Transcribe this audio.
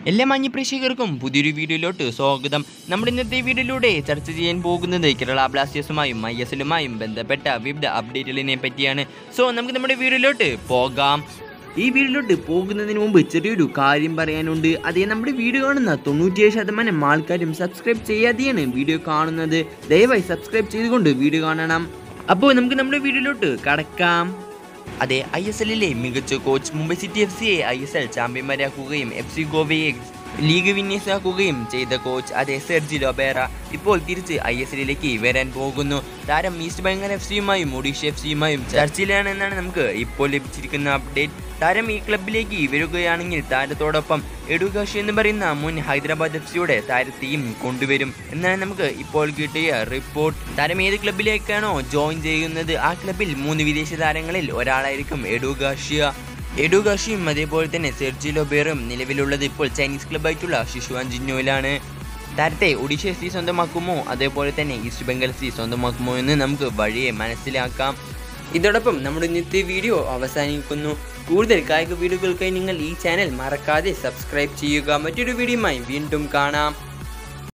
എല്ലാ മാന്യ പ്രേക്ഷകർക്കും പുതിയൊരു വീഡിയോയിലോട്ട് സ്വാഗതം നമ്മുടെ ഇന്നത്തെ വീഡിയോയിലൂടെ ചർച്ച ചെയ്യാൻ പോകുന്നത് കേരള ബ്ലാസ്റ്റേഴ്സുമായും ഐ എസ് എല്ലുമായും ബന്ധപ്പെട്ട വിവിധ അപ്ഡേറ്റുകളിനെ പറ്റിയാണ് സോ നമുക്ക് നമ്മുടെ വീഡിയോയിലോട്ട് പോകാം ഈ വീഡിയോയിലോട്ട് പോകുന്നതിന് മുമ്പ് ചെറിയൊരു കാര്യം പറയാനുണ്ട് അതേ നമ്മുടെ വീഡിയോ കാണുന്ന തൊണ്ണൂറ്റിയേഴ് ശതമാനം ആൾക്കാരും സബ്സ്ക്രൈബ് ചെയ്യാതെയാണ് വീഡിയോ കാണുന്നത് ദയവായി സബ്സ്ക്രൈബ് ചെയ്തുകൊണ്ട് വീഡിയോ കാണണം അപ്പോൾ നമുക്ക് നമ്മുടെ വീഡിയോയിലോട്ട് കടക്കാം അതെ ഐ എസ് എല്ലിലെ മികച്ച കോച്ച് മുംബൈ സിറ്റി എഫ് സിയെ ഐ എസ് എൽ ചാമ്പ്യന്മാരാക്കുകയും എഫ് സി ഗോവയെ ലീഗ് വിന്യസാക്കുകയും ചെയ്ത കോച്ച് അതെ സെർജി ലൊബേറ ഇപ്പോൾ തിരിച്ച് ഐ എസ് എല്ലിലേക്ക് വരാൻ പോകുന്നു താരം ഈസ്റ്റ് ബംഗാൾ എഫ് സിയുമായും ഒഡീഷ എഫ് സിയുമായും ചർച്ചയിലാണെന്നാണ് നമുക്ക് ഇപ്പോൾ ലഭിച്ചിരിക്കുന്ന അപ്ഡേറ്റ് താരം ഈ ക്ലബിലേക്ക് വരികയാണെങ്കിൽ താരത്തോടൊപ്പം എഡുകാഷി എന്ന് പറയുന്ന മുൻ ഹൈദരാബാദ് എഫ് സിയുടെ താരത്തെയും കൊണ്ടുവരും എന്നാണ് നമുക്ക് ഇപ്പോൾ കിട്ടിയ റിപ്പോർട്ട് താരം ഏത് ക്ലബിലേക്കാണോ ജോയിൻ ചെയ്യുന്നത് ആ ക്ലബിൽ മൂന്ന് വിദേശ താരങ്ങളിൽ ഒരാളായിരിക്കും എഡുഗാഷിയ എഡുഗാഷിയും അതേപോലെ തന്നെ സെർജി ലൊബേറും നിലവിലുള്ളത് ഇപ്പോൾ ചൈനീസ് ക്ലബായിട്ടുള്ള ശിശുവാൻ ജിന്നോയിലാണ് താരത്തെ ഒഡീഷ എഫ് സി സ്വന്തമാക്കുമോ അതേപോലെ തന്നെ ഈസ്റ്റ് ബംഗാൾ എഫ് സി സ്വന്തമാക്കുമോ എന്ന് നമുക്ക് വഴിയെ മനസ്സിലാക്കാം ഇതോടൊപ്പം നമ്മുടെ ഇന്നത്തെ വീഡിയോ അവസാനിക്കുന്നു കൂടുതൽ കായിക വീഡിയോകൾക്കായി നിങ്ങൾ ഈ ചാനൽ മറക്കാതെ സബ്സ്ക്രൈബ് ചെയ്യുക മറ്റൊരു വീഡിയോയുമായി വീണ്ടും കാണാം